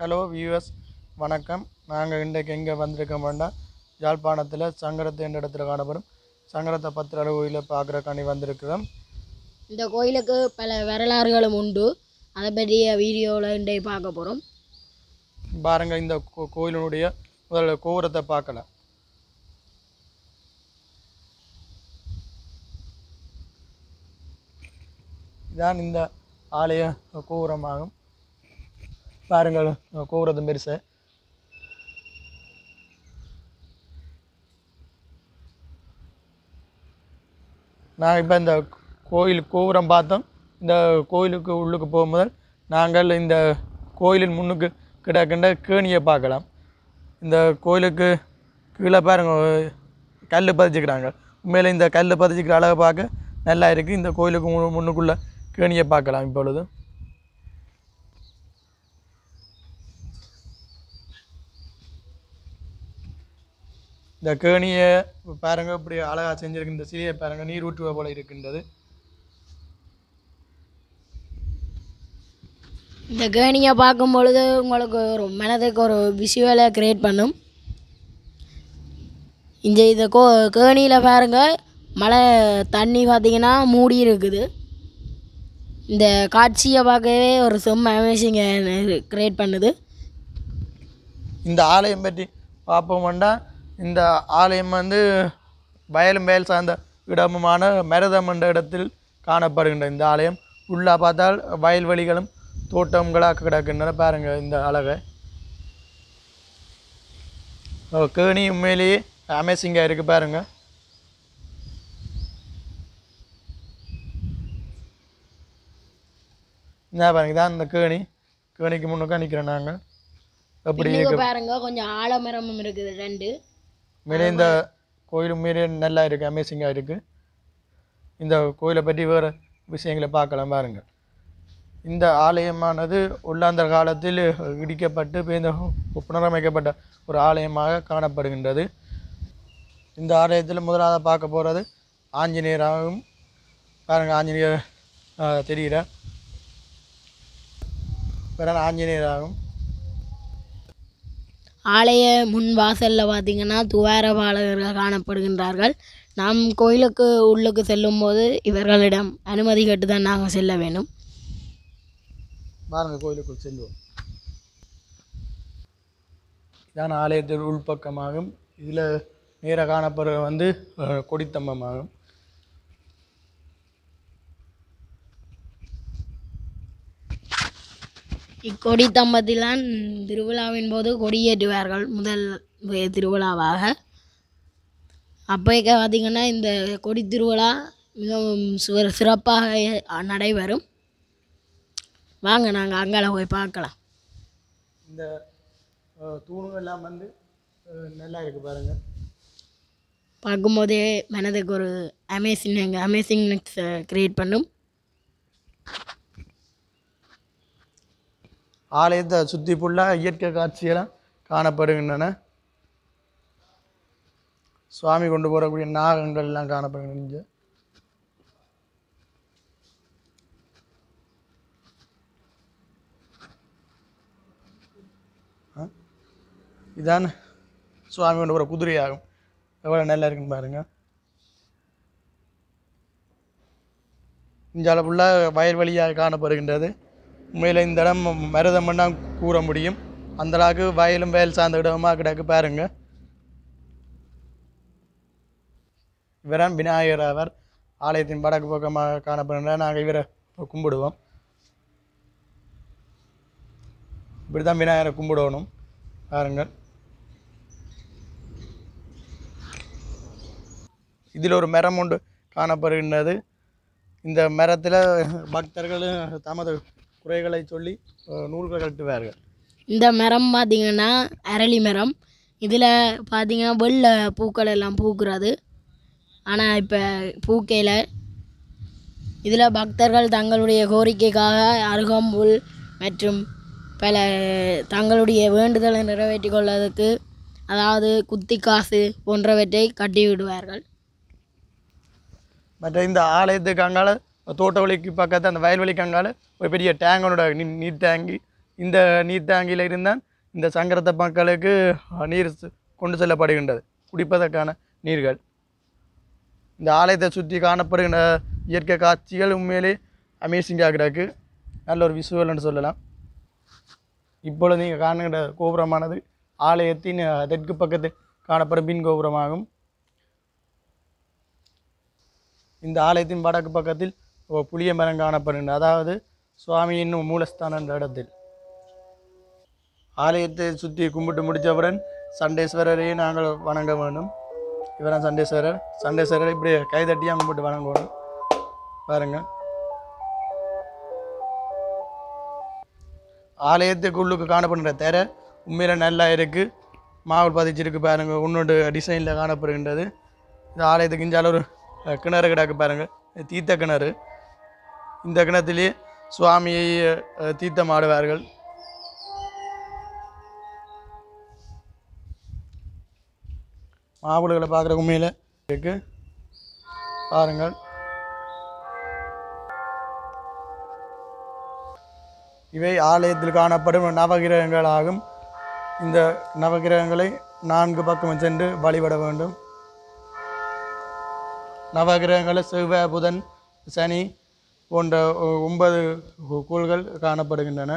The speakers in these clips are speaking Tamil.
ஹலோ வியூவர்ஸ் வணக்கம் நாங்கள் இன்றைக்கு எங்கே வந்திருக்கோம்னா யாழ்ப்பாணத்தில் சங்கரத்தை என்ற இடத்துல காணப்படும் சங்கரத்தை பத்திர கோயிலை பார்க்குறக்காண்டி வந்திருக்கிறோம் இந்த கோயிலுக்கு பல வரலாறுகளும் உண்டு அதை பற்றிய வீடியோவில் இன்றைய பார்க்க போகிறோம் பாருங்கள் இந்த கோ- கோயிலினுடைய முதல்ல கோபுரத்தை பார்க்கலாம் இதான் இந்த ஆலய கோபுரமாகும் பாருங்கள் கோபுரத்தின் பெருசு நாங்கள் இப்போ இந்த கோயில் கோபுரம் பார்த்தோம் இந்த கோயிலுக்கு உள்ளுக்கு போகும்போது நாங்கள் இந்த கோயிலின் முன்னுக்கு கிடக்கின்ற கேணியை பார்க்கலாம் இந்த கோயிலுக்கு கீழே பாருங்க கல் பதிச்சுக்கிறாங்க உண்மையில் இந்த கல் பதிச்சுக்கிற அழகை பார்க்க நல்லா இருக்குது இந்த கோயிலுக்கு மு- முன்னுக்குள்ள கேணியை பார்க்கலாம் இப்பொழுது இந்த கேணியை பாருங்க இப்படி அழகாக செஞ்சிருக்கு இந்த சிலையை பாருங்க நீர் ஊற்றுவ போல இருக்கின்றது இந்த கேணியை பார்க்கும் பொழுது உங்களுக்கு ஒரு மனதுக்கு ஒரு விஷுவலை கிரியேட் பண்ணும் இந்த இந்த கோ கேணியில் பாருங்க மழை தண்ணி பார்த்தீங்கன்னா மூடி இருக்குது இந்த காட்சியை பார்க்கவே ஒரு செம்ம அமேசிங்கை கிரியேட் பண்ணுது இந்த ஆலயம் பற்றி பார்ப்போம்னா இந்த ஆலயம் வந்து வயலும் வயல் சார்ந்த இடமுமான மருதம் என்ற இடத்தில் காணப்படுகின்ற இந்த ஆலயம் உள்ளே பார்த்தால் வயல்வெளிகளும் தோட்டங்களாக கிடக்கின்றன பாருங்க இந்த அழகை ஓ, கேணி உண்மையிலேயே அமேசிங்காக இருக்குது பாருங்க என்ன பாருங்க இதான் இந்த கேணி கேணிக்கு முன்னுக்கா நிற்கிறோம் நாங்கள் எப்படி பின்னுக்கு இருக்கு பாருங்க கொஞ்சம் ஆலமரமும் இருக்குது ரெண்டு உண்மையிலே இந்த கோயில் உண்மையிலே நல்லா இருக்குது அமேசிங்காக இருக்குது இந்த கோயிலை பற்றி வேறு விஷயங்களை பார்க்கலாம் பாருங்க இந்த ஆலயமானது உள்ளாந்த காலத்தில் இடிக்கப்பட்டு இப்போ இந்த புனரமைக்கப்பட்ட ஒரு ஆலயமாக காணப்படுகின்றது இந்த ஆலயத்தில் முதலாவது பார்க்க போகிறது ஆஞ்சநேயராகவும் பாருங்க ஆஞ்சநேயர் ஆ, தெரியுற பிறகு ஆஞ்சநேயராகும் ஆலய முன் வாசலில் பார்த்தீங்கன்னா துவாரபாலகர்கள் காணப்படுகின்றார்கள் நாம் கோயிலுக்கு உள்ளுக்கு செல்லும்போது இவர்களிடம் அனுமதி கேட்டு தான் நாங்கள் செல்ல வேண்டும் பாருங்க கோயிலுக்குள் செல்வோம் இதான ஆலயத்தின் உள்பக்கமாகும் இதில் நேராக காணப்படுற வந்து அஹ், கொடித்தம்பமாகும் இக்கொடி தம்பத்தில்தான் திருவிழாவின் போது கொடியேற்றுவார்கள் முதல் வே- திருவிழாவாக அப்போக்க பார்த்தீங்கன்னா இந்த கொடி திருவிழா மிகவும் சிற- சிறப்பாக நடைபெறும் வாங்க நாங்கள் அங்கால போய் பார்க்கலாம் இந்த அஹ், தூணுகள் எல்லாம் வந்து அஹ், நல்லா இருக்குது பாருங்க பார்க்கும்போதே மனதுக்கு ஒரு அமேசிங் அமேசிங்னஸ் க்ரியேட் பண்ணும் ஆலயத்தை சுற்றி ஃபுல்லாக இயற்கை காட்சியெல்லாம் காணப்படுகின்றன சுவாமி கொண்டு போகக்கூடிய நாகங்கள் எல்லாம் காணப்படுகின்றன இங்கே ஆ? இதான் சுவாமி கொண்டு போகிற குதிரையாகும் எவ்வளோ நல்லா இருக்குன்னு பாருங்க இந்த ஃபுல்லாக வயல்வெளியாக காணப்படுகின்றது உண்மையில் இந்த இடம் மருதமன்னா கூற முடியும் அந்த அளவுக்கு வயலும் வயல் சார்ந்த இடமா கிடக்கு பாருங்க இவரான் விநாயகர் அவர் ஆலயத்தின் வடக்கு பக்கமாக காணப்படுகின்ற நாங்கள் இவரை கும்பிடுவோம் இப்படி தான் விநாயகரை கும்பிடணும் பாருங்கள் இதில் ஒரு மரம் ஒன்று காணப்படுகின்றது இந்த மரத்தில் பக்தர்கள் தமது குறைகளை சொல்லி அஹ், நூல்கள் கட்டுவார்கள் இந்த மரம் பார்த்தீங்கன்னா அரளி மரம் இதில் பார்த்தீங்கன்னா வெள்ளை பூக்கள் எல்லாம் பூக்கிறது ஆனால் இப்போ பூக்கையில் இதில் பக்தர்கள் தங்களுடைய கோரிக்கைக்காக அருகம்புல் மற்றும் பல தங்களுடைய வேண்டுதலை நிறைவேற்றிக் கொள்வதற்கு அதாவது குத்தி காசு போன்றவற்றை கட்டி விடுவார்கள் மற்ற இந்த ஆலயத்துக்கு அங்கால தோட்ட வழிக்கு பக்கத்து அந்த வயல்வெளிக்கு அங்கால ஒரு பெரிய டேங்கனோட நீ நீர் டேங்கி இந்த நீர்த்தாங்கியில் இருந்தால் இந்த சங்கரத்த மக்களுக்கு அஹ், நீர் சு- கொண்டு செல்லப்படுகின்றது குடிப்பதற்கான நீர்கள் இந்த ஆலயத்தை சுற்றி காணப்படுகின்ற இயற்கை காட்சிகள் உண்மையிலே அமேசிங்காக கிடக்கு நல்ல ஒரு விசுவல்னு சொல்லலாம் இப்பொழுது நீங்கள் காணுகின்ற கோபுரமானது ஆலயத்தின் அஹ், தெற்கு பக்கத்தில் காணப்படும் பின் கோபுரமாகும் இந்த ஆலயத்தின் வடக்கு பக்கத்தில் ஒரு புளிய மரம் காணப்படுகின்றது அதாவது சுவாமியின் மூலஸ்தானம் என்ற இடத்தில் ஆலயத்தை சுற்றி கும்பிட்டு முடித்தவுடன் சண்டேஸ்வரரையும் நாங்கள் வணங்க வேண்டும் இவரான் சண்டேஸ்வரர் சண்டேஸ்வரர் இப்படி கைதட்டியாக கும்பிட்டு வணங்கணும் பாருங்க ஆலயத்துக்குள்ளுக்கு காணப்படுகின்ற தெரை உண்மையில நல்லா இருக்குது மாவுள் பதிச்சிருக்கு பாருங்க உன்னோட டிசைனில் காணப்படுகின்றது இந்த ஆலயத்துக்கு இஞ்சால ஒரு அஹ், கிணறு கிடக்கு பாருங்க இது தீர்த்த கிணறு இந்த கிணத்திலே சுவாமியை அஹ், தீர்த்தம் ஆடுவார்கள் மாவுள்களை பார்க்குற உண்மையில் இருக்கு பாருங்கள் இவை ஆலயத்தில் காணப்படும் நவகிரகங்கள் ஆகும் இந்த நவகிரகங்களை நான்கு பக்கம் சென்று வழிபட வேண்டும் நவகிரகங்களை செவ்வாய் புதன் சனி போன்ற ஒ- ஒன்பது கோ- கோள்கள் காணப்படுகின்றன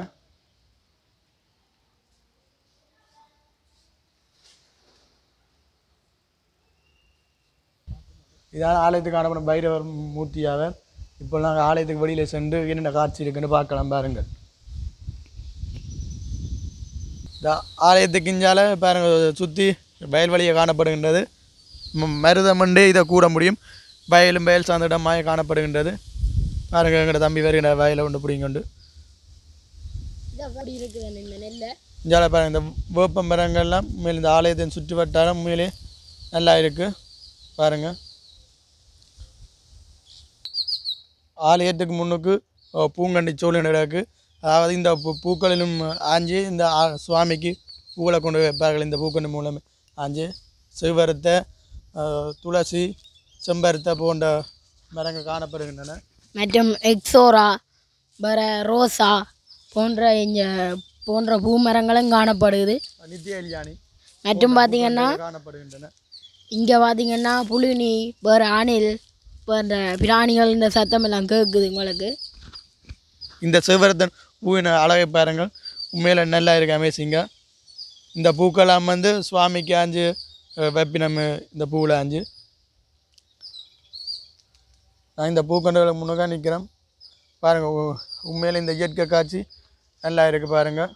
இதான் ஆலயத்துக்கு காணப்படும் பைரவர் மூர்த்தியாவர் இப்போ நாங்கள் ஆலயத்துக்கு வெளியில் சென்று என்னென்ன காட்சி இருக்குன்னு பார்க்கலாம் பாருங்கள் இந்த ஆலயத்துக்கு இஞ்சால பாருங்க சுற்றி வயல்வெளியை காணப்படுகின்றது ம- மருதமண்டே இதை கூட முடியும் வயலும் வயல் சார்ந்த இடமாக காணப்படுகின்றது பாருங்க எங்களோட தம்பி வருகின்ற வயலை கொண்டு பிடிங்கொண்டு இது அப்படி இருக்குது இந்த நெல்லை இஞ்சால பாருங்க இந்த வேப்ப மரங்கள்லாம் மேல் இந்த ஆலயத்தின் சுற்று வட்டாரம் உண்மையிலே நல்லா இருக்குது பாருங்க ஆலயத்துக்கு முன்னுக்கு அஹ், பூங்கண்டி சோழன் கிடக்கு அதாவது இந்த பூ பூக்களிலும் ஆஞ்சு இந்த ஆ- சுவாமிக்கு பூக்களை கொண்டு வைப்பார்கள் இந்த பூக்கண்டி மூலம் ஆஞ்சு சிவரத்தை துளசி செம்பருத்தை போன்ற மரங்கள் காணப்படுகின்றன மற்றும் எக்ஸோரா வேற ரோசா போன்ற இங்க போன்ற பூமரங்களும் காணப்படுது நித்திய கல்யாணி மற்றும் பார்த்தீங்கன்னா காணப்படுகின்றன இங்கே பார்த்தீங்கன்னா புலினி வேறு அணில் போன்ற பிராணிகள் இந்த சத்தம் எல்லாம் கேட்குது உங்களுக்கு இந்த சிவரத்தன் பூவின அழகை பாருங்கள் உண்மையில் நல்லா இருக்கு அமேசிங்காக இந்த பூக்கெல்லாம் வந்து சுவாமிக்கு ஆஞ்சு அஹ், வைப்பினம் இந்த பூவில் ஆஞ்சு நான் இந்த பூக்கண்டுகளுக்கு முன்னுக்காக நிற்கிறேன் பாருங்கள் உண்மையில் இந்த இயற்கை காட்சி நல்லா இருக்குது பாருங்கள்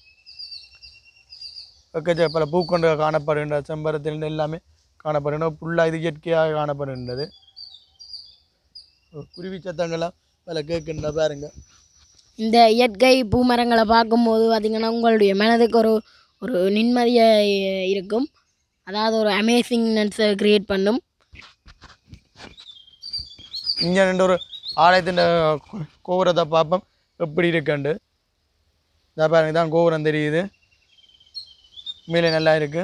எக்கச்ச பல பூக்கண்டுகள் காணப்படுகின்ற செம்பரத்திலிருந்து எல்லாமே காணப்படுகின்ற புல்லாக இது இயற்கையாக காணப்படுகின்றது குருவி சத்தங்கள்லாம் பல கேட்கின்ற பாருங்கள் இந்த இயற்கை பூமரங்களை பார்க்கும்போது பார்த்தீங்கன்னா உங்களுடைய மனதுக்கு ஒரு ஒரு நிம்மதியாக இருக்கும் அதாவது ஒரு அமேசிங்னஸை க்ரியேட் பண்ணும் இங்கே ரெண்டு ஒரு ஆலயத்தின் கோபுரத்தை பார்ப்போம் எப்படி இருக்குண்டு இதை பாருங்க இதான் கோபுரம் தெரியுது உண்மையிலே நல்லா இருக்கு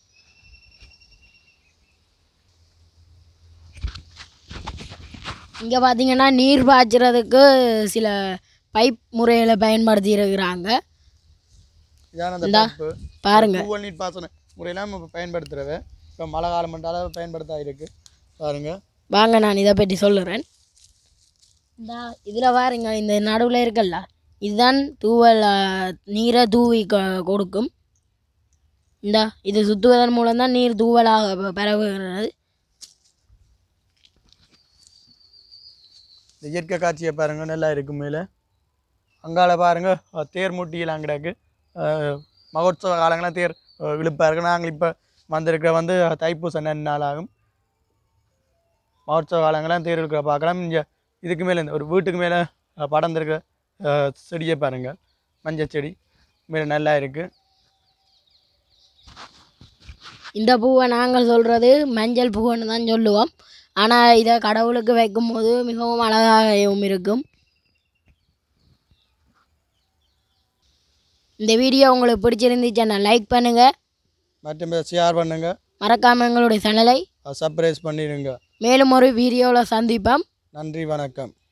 இங்கே பார்த்தீங்கன்னா நீர் பாய்ச்சறதுக்கு சில பைப் முறைகளை பயன்படுத்தி இருக்கிறாங்க இதான் அந்த இந்தா, பைப்பு பாருங்க பூவல் நீர் பாசன முறையெல்லாம் இப்போ பயன்படுத்துகிறவ இப்போ மழை காலம் மட்டும் பயன்படுத்தா இருக்கு பாருங்க வாங்க நான் இதை பற்றி சொல்லுறேன் இந்த இதில் பாருங்க இந்த நடுவில் இருக்கல்ல இதுதான் தூவல் ஆ, நீரை தூவி கொ- கொடுக்கும் இந்த இது சுற்றுவதன் மூலம்தான் நீர் தூவலாக ப- பரவுகிறது இந்த இயற்கை காட்சியை பாருங்க நல்லா இருக்கு மேலே அங்கால பாருங்க அஹ், தேர் முட்டியெல்லாம் கிடக்கு அஹ், மகோத்சவ காலங்களாம் தேர் அஹ், இழுப்பார்கள் நாங்கள் இப்போ வந்திருக்கிற வந்து தைப்பூச நன் நாள் ஆகும் மகோத்சவ காலங்களாம் தேர் இழுக்கிற பார்க்கலாம் இங்கே இதுக்கு மேலே இந்த ஒரு வீட்டுக்கு மேலே படர்ந்துருக்க அஹ், செடியை பாருங்க மஞ்சள் செடி மேலே நல்லா இருக்குது இந்த பூவை நாங்கள் சொல்கிறது மஞ்சள் பூன்னு தான் சொல்லுவோம் ஆனால் இதை கடவுளுக்கு வைக்கும்போது மிகவும் அழகாகவும் இருக்கும் இந்த வீடியோ உங்களுக்கு பிடிச்சிருந்துச்சுன்னா லைக் பண்ணுங்கள் மற்றும் ஷேர் பண்ணுங்கள் மறக்காமல் எங்களுடைய சேனலை சர்ப்ரைஸ் பண்ணிடுங்க மேலும் ஒரு வீடியோவில் சந்திப்போம் நன்றி வணக்கம்